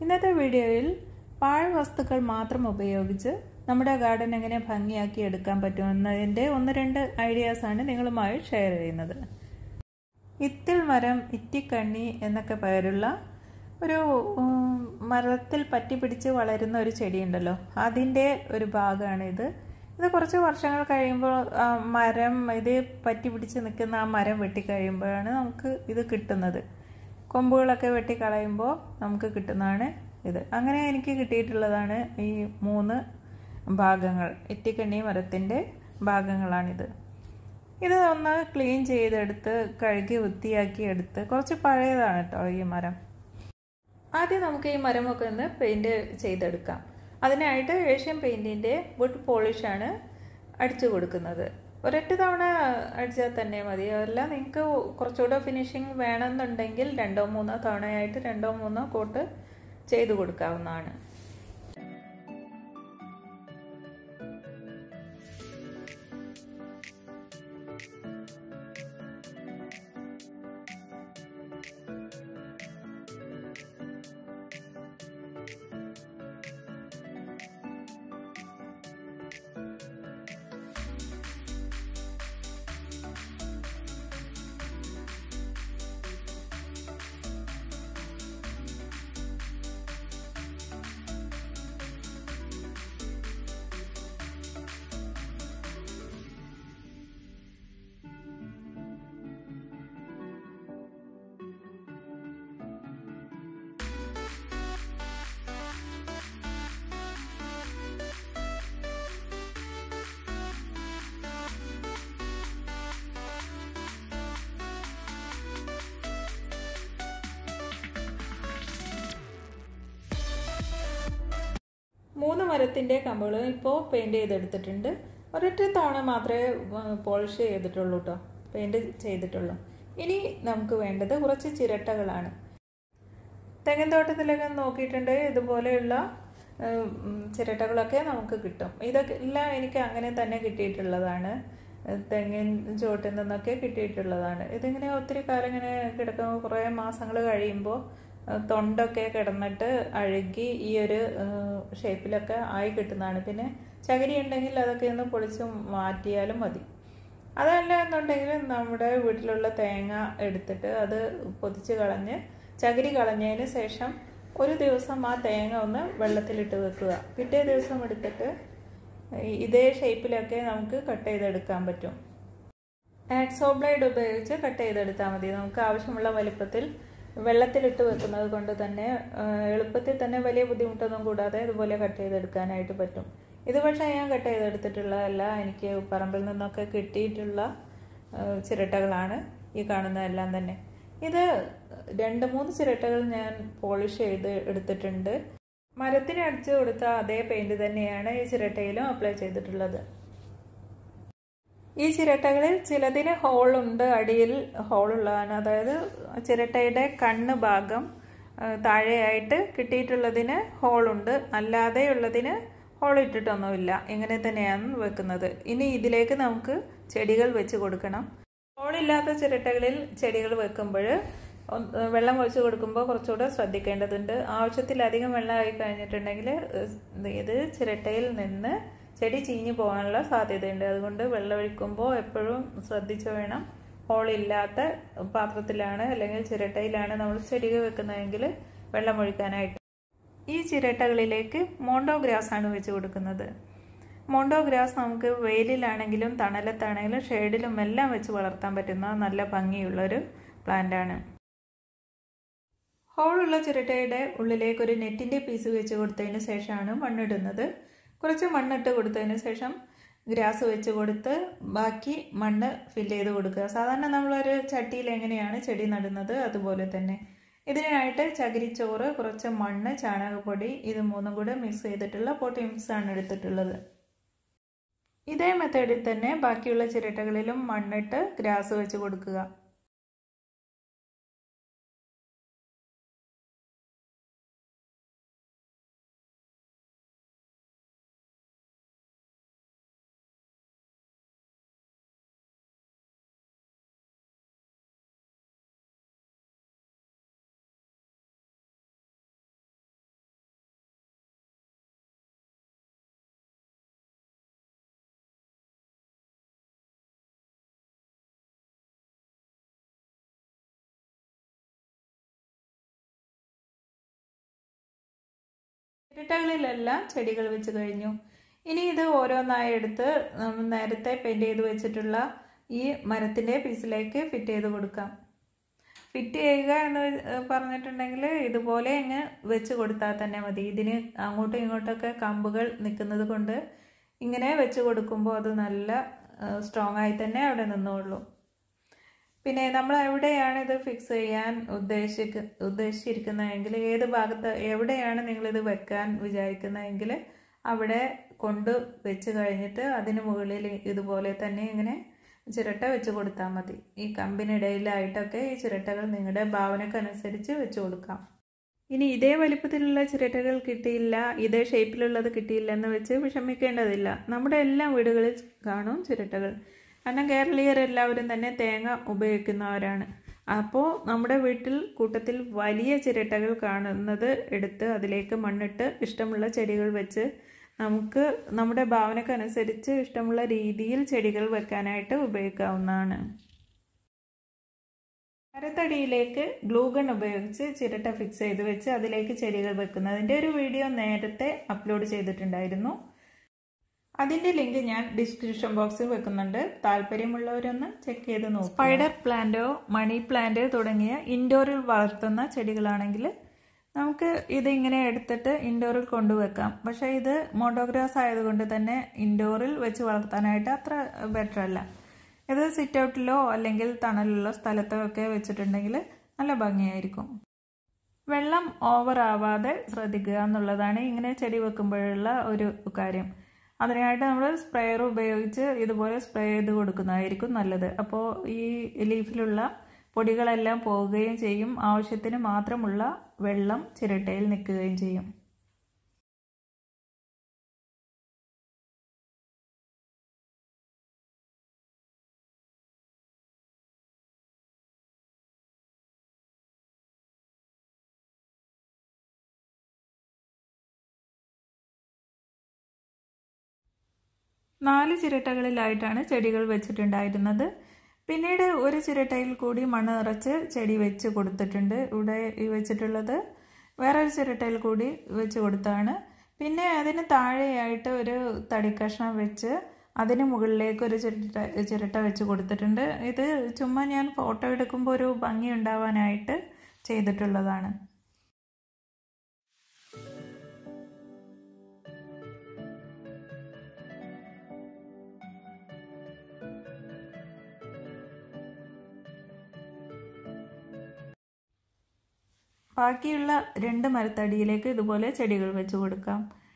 ഇന്നത്തെ വീഡിയോയിൽ പാഴ്വസ്തുക്കൾ മാത്രം ഉപയോഗിച്ച് നമ്മുടെ ഗാർഡൻ എങ്ങനെ ഭംഗിയാക്കി എടുക്കാൻ പറ്റുമെന്നതിൻ്റെ ഒന്ന് രണ്ട് ഐഡിയാസാണ് നിങ്ങളുമായി ഷെയർ ചെയ്യുന്നത് ഇത്തിൽ മരം ഇറ്റിക്കണ്ണി എന്നൊക്കെ പേരുള്ള ഒരു മരത്തിൽ പറ്റി പിടിച്ച് വളരുന്ന ഒരു ചെടിയുണ്ടല്ലോ അതിൻ്റെ ഒരു ഭാഗമാണ് ഇത് ഇത് കുറച്ച് വർഷങ്ങൾ കഴിയുമ്പോൾ മരം ഇത് പറ്റി പിടിച്ച് നിൽക്കുന്ന ആ മരം വെട്ടിക്കഴിയുമ്പോഴാണ് നമുക്ക് ഇത് കിട്ടുന്നത് കൊമ്പുകളൊക്കെ വെട്ടിക്കളയുമ്പോൾ നമുക്ക് കിട്ടുന്നതാണ് ഇത് അങ്ങനെ എനിക്ക് കിട്ടിയിട്ടുള്ളതാണ് ഈ മൂന്ന് ഭാഗങ്ങൾ ഇറ്റിക്കണ്ണി മരത്തിൻ്റെ ഭാഗങ്ങളാണിത് ഇത് ഒന്ന് ക്ലീൻ ചെയ്തെടുത്ത് കഴുകി വൃത്തിയാക്കി എടുത്ത് കുറച്ച് പഴയതാണ് കേട്ടോ ഈ മരം ആദ്യം നമുക്ക് ഈ മരമൊക്കെ ഒന്ന് പെയിൻറ് ചെയ്തെടുക്കാം അതിനായിട്ട് ഏഷ്യൻ പെയിൻറ്റിൻ്റെ വുഡ് പോളിഷാണ് അടിച്ചു കൊടുക്കുന്നത് ഒരൊറ്റ തവണ അടിച്ചാൽ തന്നെ മതി അല്ല നിങ്ങൾക്ക് കുറച്ചുകൂടെ ഫിനിഷിങ് വേണമെന്നുണ്ടെങ്കിൽ രണ്ടോ മൂന്നോ തവണയായിട്ട് രണ്ടോ മൂന്നോ കോട്ട് ചെയ്തു കൊടുക്കാവുന്നതാണ് മൂന്ന് മരത്തിൻ്റെ കമ്പുകൾ ഇപ്പോൾ പെയിൻറ് ചെയ്തെടുത്തിട്ടുണ്ട് ഒരൊറ്റ തവണ മാത്രമേ പോളിഷ് ചെയ്തിട്ടുള്ളൂ കേട്ടോ പെയിൻറ് ചെയ്തിട്ടുള്ളൂ ഇനി നമുക്ക് വേണ്ടത് കുറച്ച് ചിരട്ടകളാണ് തെങ്ങിൻ തോട്ടത്തിലൊക്കെ നോക്കിയിട്ടുണ്ട് ഇതുപോലെയുള്ള ചിരട്ടകളൊക്കെ നമുക്ക് കിട്ടും ഇതൊക്കെ എല്ലാം എനിക്ക് അങ്ങനെ തന്നെ കിട്ടിയിട്ടുള്ളതാണ് തെങ്ങിൻ ചുവട്ടിൽ നിന്നൊക്കെ കിട്ടിയിട്ടുള്ളതാണ് ഇതിങ്ങനെ ഒത്തിരി കാലം ഇങ്ങനെ കിടക്കുമ്പോൾ കുറേ മാസങ്ങൾ കഴിയുമ്പോൾ തൊണ്ടൊക്കെ കിടന്നിട്ട് അഴുകി ഈ ഒരു ഷേപ്പിലൊക്കെ ആയി കിട്ടുന്നതാണ് പിന്നെ ചകിരി ഉണ്ടെങ്കിൽ അതൊക്കെ ഒന്ന് പൊളിച്ച് മാറ്റിയാലും മതി അതല്ല എന്നുണ്ടെങ്കിൽ നമ്മുടെ വീട്ടിലുള്ള തേങ്ങ എടുത്തിട്ട് അത് പൊതിച്ച് കളഞ്ഞ് ചകിരി കളഞ്ഞതിന് ശേഷം ഒരു ദിവസം ആ തേങ്ങ ഒന്ന് വെള്ളത്തിലിട്ട് വെക്കുക പിറ്റേ ദിവസം എടുത്തിട്ട് ഇതേ ഷേപ്പിലൊക്കെ നമുക്ക് കട്ട് ചെയ്തെടുക്കാൻ പറ്റും ആക്സോ ബ്ലേഡ് ഉപയോഗിച്ച് കട്ട് ചെയ്തെടുത്താൽ മതി നമുക്ക് ആവശ്യമുള്ള വലിപ്പത്തിൽ വെള്ളത്തിലിട്ട് വെക്കുന്നത് കൊണ്ട് തന്നെ എളുപ്പത്തിൽ തന്നെ വലിയ ബുദ്ധിമുട്ടൊന്നും കൂടാതെ ഇതുപോലെ കട്ട് ചെയ്തെടുക്കാനായിട്ട് പറ്റും ഇത് പക്ഷേ ഞാൻ കട്ട് ചെയ്തെടുത്തിട്ടുള്ളതല്ല എനിക്ക് പറമ്പിൽ നിന്നൊക്കെ കിട്ടിയിട്ടുള്ള ചിരട്ടകളാണ് ഈ കാണുന്നതെല്ലാം തന്നെ ഇത് രണ്ട് മൂന്ന് ചിരട്ടകൾ ഞാൻ പോളിഷ് ചെയ്ത് എടുത്തിട്ടുണ്ട് മരത്തിന് അടിച്ചു കൊടുത്ത അതേ പെയിന്റ് തന്നെയാണ് ഈ ചിരട്ടയിലും അപ്ലൈ ചെയ്തിട്ടുള്ളത് ഈ ചിരട്ടകളിൽ ചിലതിന് ഹോളുണ്ട് അടിയിൽ ഹോളുള്ളതാണ് അതായത് ചിരട്ടയുടെ കണ്ണ് ഭാഗം താഴെയായിട്ട് കിട്ടിയിട്ടുള്ളതിന് ഹോളുണ്ട് അല്ലാതെയുള്ളതിന് ഹോൾ ഇട്ടിട്ടൊന്നുമില്ല ഇങ്ങനെ തന്നെയാണ് വെക്കുന്നത് ഇനി ഇതിലേക്ക് നമുക്ക് ചെടികൾ വെച്ച് കൊടുക്കണം ഹോളില്ലാത്ത ചിരട്ടകളിൽ ചെടികൾ വെക്കുമ്പോൾ വെള്ളം ഒഴിച്ചു കൊടുക്കുമ്പോൾ കുറച്ചുകൂടെ ശ്രദ്ധിക്കേണ്ടതുണ്ട് ആവശ്യത്തിലധികം വെള്ളമായി കഴിഞ്ഞിട്ടുണ്ടെങ്കിൽ ഇത് ചിരട്ടയിൽ നിന്ന് ചെടി ചീഞ്ഞു പോകാനുള്ള സാധ്യതയുണ്ട് അതുകൊണ്ട് വെള്ളം ഒഴിക്കുമ്പോൾ എപ്പോഴും ശ്രദ്ധിച്ചു വേണം ഹോളില്ലാത്ത പാത്രത്തിലാണ് അല്ലെങ്കിൽ ചിരട്ടയിലാണ് നമ്മൾ ചെടികൾ വെക്കുന്നതെങ്കിൽ വെള്ളം ഒഴിക്കാനായിട്ട് ഈ ചിരട്ടകളിലേക്ക് മോണ്ടോ ഗ്രാസ് ആണ് വെച്ച് കൊടുക്കുന്നത് മോണ്ടോ ഗ്രാസ് നമുക്ക് വെയിലിലാണെങ്കിലും തണലത്താണെങ്കിലും ഷെയ്ഡിലും എല്ലാം വെച്ച് വളർത്താൻ പറ്റുന്ന നല്ല ഭംഗിയുള്ളൊരു പ്ലാന്റാണ് ഹോളുള്ള ചിരട്ടയുടെ ഉള്ളിലേക്ക് ഒരു നെറ്റിൻ്റെ പീസ് വെച്ച് കൊടുത്തതിന് ശേഷമാണ് മണ്ണിടുന്നത് കുറച്ച് മണ്ണിട്ട് കൊടുത്തതിന് ശേഷം ഗ്രാസ് വെച്ച് കൊടുത്ത് ബാക്കി മണ്ണ് ഫില്ല് ചെയ്ത് കൊടുക്കുക സാധാരണ നമ്മളൊരു ചട്ടിയിൽ എങ്ങനെയാണ് ചെടി നടുന്നത് അതുപോലെ തന്നെ ഇതിനായിട്ട് ചകിരിച്ചോറ് കുറച്ച് മണ്ണ് ചാണകപ്പൊടി ഇത് മൂന്നും കൂടെ മിക്സ് ചെയ്തിട്ടുള്ള പോട്ടി മിക്സ് ആണ് എടുത്തിട്ടുള്ളത് ഇതേ മെത്തേഡിൽ തന്നെ ബാക്കിയുള്ള ചിരട്ടകളിലും മണ്ണിട്ട് ഗ്രാസ് വെച്ച് കൊടുക്കുക ചിരട്ടകളിലെല്ലാം ചെടികൾ വെച്ച് കഴിഞ്ഞു ഇനി ഇത് ഓരോന്നായി എടുത്ത് നമ്മൾ നേരത്തെ പെയിൻറ് ചെയ്ത് വെച്ചിട്ടുള്ള ഈ മരത്തിൻ്റെ പീസിലേക്ക് ഫിറ്റ് ചെയ്ത് കൊടുക്കാം ഫിറ്റ് ചെയ്യുക എന്ന് പറഞ്ഞിട്ടുണ്ടെങ്കിൽ ഇതുപോലെ അങ്ങ് വെച്ച് കൊടുത്താൽ തന്നെ മതി ഇതിന് അങ്ങോട്ടും ഇങ്ങോട്ടൊക്കെ കമ്പുകൾ നിൽക്കുന്നത് കൊണ്ട് ഇങ്ങനെ വെച്ച് കൊടുക്കുമ്പോൾ അത് നല്ല സ്ട്രോങ് ആയി തന്നെ അവിടെ നിന്നോളൂ പിന്നെ നമ്മൾ എവിടെയാണ് ഇത് ഫിക്സ് ചെയ്യാൻ ഉദ്ദേശിക്ക ഉദ്ദേശിച്ചിരിക്കുന്നതെങ്കിൽ ഏത് ഭാഗത്ത് എവിടെയാണ് നിങ്ങളിത് വെക്കാൻ വിചാരിക്കുന്നതെങ്കിൽ അവിടെ കൊണ്ട് വെച്ച് കഴിഞ്ഞിട്ട് അതിന് മുകളിൽ ഇതുപോലെ തന്നെ ഇങ്ങനെ ചിരട്ട വെച്ച് കൊടുത്താൽ മതി ഈ കമ്പിനിടയിലായിട്ടൊക്കെ ഈ ചിരട്ടകൾ നിങ്ങളുടെ ഭാവനക്കനുസരിച്ച് വെച്ച് കൊടുക്കാം ഇനി ഇതേ വലിപ്പത്തിലുള്ള ചിരട്ടകൾ കിട്ടിയില്ല ഇതേ ഷേപ്പിലുള്ളത് കിട്ടിയില്ല എന്ന് വെച്ച് വിഷമിക്കേണ്ടതില്ല നമ്മുടെ എല്ലാ വീടുകളിൽ കാണും ചിരട്ടകൾ കാരണം കേരളീയർ എല്ലാവരും തന്നെ തേങ്ങ ഉപയോഗിക്കുന്നവരാണ് അപ്പോൾ നമ്മുടെ വീട്ടിൽ കൂട്ടത്തിൽ വലിയ ചിരട്ടകൾ കാണുന്നത് എടുത്ത് അതിലേക്ക് മണ്ണിട്ട് ഇഷ്ടമുള്ള ചെടികൾ വെച്ച് നമുക്ക് നമ്മുടെ ഭാവനക്കനുസരിച്ച് ഇഷ്ടമുള്ള രീതിയിൽ ചെടികൾ വെക്കാനായിട്ട് ഉപയോഗിക്കാവുന്നതാണ് മരത്തടിയിലേക്ക് ഗ്ലൂഗൺ ഉപയോഗിച്ച് ചിരട്ട ഫിക്സ് ചെയ്ത് വെച്ച് അതിലേക്ക് ചെടികൾ വെക്കുന്നതിൻ്റെ ഒരു വീഡിയോ നേരത്തെ അപ്ലോഡ് ചെയ്തിട്ടുണ്ടായിരുന്നു അതിൻ്റെ ലിങ്ക് ഞാൻ ഡിസ്ക്രിപ്ഷൻ ബോക്സിൽ വെക്കുന്നുണ്ട് താല്പര്യമുള്ളവരൊന്ന് ചെക്ക് ചെയ്ത് നോക്കും സ്പൈഡർ പ്ലാന്റോ മണി പ്ലാന്റ് തുടങ്ങിയ ഇൻഡോറിൽ വളർത്തുന്ന ചെടികളാണെങ്കിൽ നമുക്ക് ഇത് ഇങ്ങനെ എടുത്തിട്ട് ഇൻഡോറിൽ കൊണ്ടുവെക്കാം പക്ഷേ ഇത് മോട്ടോഗ്രാസ് ആയതുകൊണ്ട് തന്നെ ഇൻഡോറിൽ വെച്ച് വളർത്താനായിട്ട് അത്ര ബെറ്റർ അല്ല ഇത് സിറ്റ് ഔട്ടിലോ അല്ലെങ്കിൽ തണലുള്ള സ്ഥലത്തോ ഒക്കെ വെച്ചിട്ടുണ്ടെങ്കിൽ നല്ല ഭംഗിയായിരിക്കും വെള്ളം ഓവർ ആവാതെ ശ്രദ്ധിക്കുക എന്നുള്ളതാണ് ഇങ്ങനെ ചെടി വെക്കുമ്പോഴുള്ള ഒരു കാര്യം അതിനായിട്ട് നമ്മൾ സ്പ്രെയർ ഉപയോഗിച്ച് ഇതുപോലെ സ്പ്രേ ചെയ്ത് കൊടുക്കുന്നതായിരിക്കും നല്ലത് അപ്പോൾ ഈ ലീഫിലുള്ള പൊടികളെല്ലാം പോവുകയും ചെയ്യും ആവശ്യത്തിന് മാത്രമുള്ള വെള്ളം ചിരട്ടയിൽ നിൽക്കുകയും ചെയ്യും നാല് ചിരട്ടകളിലായിട്ടാണ് ചെടികൾ വെച്ചിട്ടുണ്ടായിരുന്നത് പിന്നീട് ഒരു ചിരട്ടയിൽ കൂടി മണ്ണ് നിറച്ച് ചെടി വെച്ച് കൊടുത്തിട്ടുണ്ട് ഇവിടെ ഈ വെച്ചിട്ടുള്ളത് വേറൊരു ചിരട്ടയിൽ കൂടി വെച്ച് കൊടുത്താണ് പിന്നെ അതിന് താഴെയായിട്ട് ഒരു തടിക്കഷ്ണം വെച്ച് അതിന് മുകളിലേക്ക് ഒരു ചിരട്ട ചിരട്ട വെച്ച് കൊടുത്തിട്ടുണ്ട് ഇത് ചുമ്മാ ഞാൻ ഫോട്ടോ എടുക്കുമ്പോൾ ഒരു ഭംഗി ഉണ്ടാവാനായിട്ട് ചെയ്തിട്ടുള്ളതാണ് ബാക്കിയുള്ള രണ്ട് മരത്തടിയിലേക്ക് ഇതുപോലെ ചെടികൾ വെച്ച് കൊടുക്കാം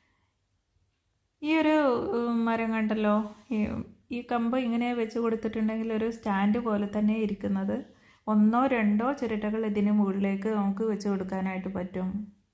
ഈ ഒരു മരം കണ്ടല്ലോ ഈ കമ്പ് ഇങ്ങനെ വെച്ച് കൊടുത്തിട്ടുണ്ടെങ്കിൽ ഒരു സ്റ്റാൻഡ് പോലെ തന്നെ ഇരിക്കുന്നത് ഒന്നോ രണ്ടോ ചിരട്ടകൾ ഇതിന് മുകളിലേക്ക് നമുക്ക് വെച്ച് കൊടുക്കാനായിട്ട് പറ്റും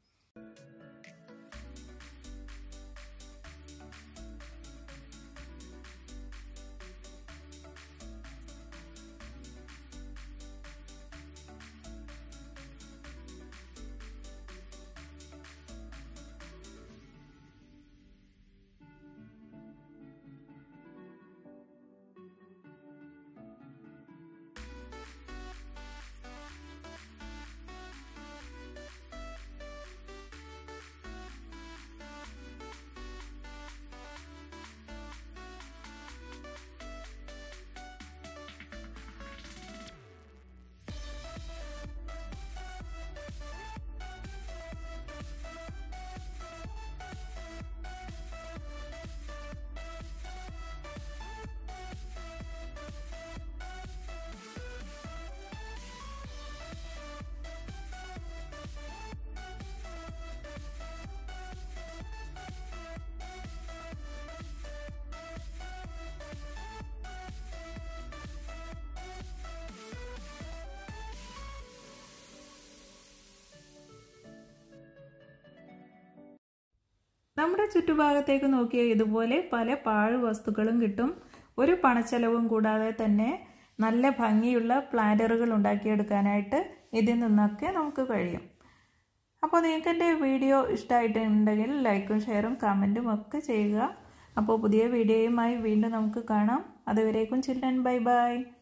നമ്മുടെ ചുറ്റുഭാഗത്തേക്ക് നോക്കിയ ഇതുപോലെ പല പാഴ് വസ്തുക്കളും കിട്ടും ഒരു പണച്ചെലവും കൂടാതെ തന്നെ നല്ല ഭംഗിയുള്ള പ്ലാന്ററുകൾ ഉണ്ടാക്കിയെടുക്കാനായിട്ട് ഇതിൽ നിന്നൊക്കെ നമുക്ക് കഴിയും അപ്പോൾ നിങ്ങൾക്ക് എൻ്റെ വീഡിയോ ഇഷ്ടമായിട്ടുണ്ടെങ്കിൽ ലൈക്കും ഷെയറും കമൻറ്റും ഒക്കെ ചെയ്യുക അപ്പോൾ പുതിയ വീഡിയോയുമായി വീണ്ടും നമുക്ക് കാണാം അതുവരേക്കും ചിൽഡ്രൻ ബൈ ബൈ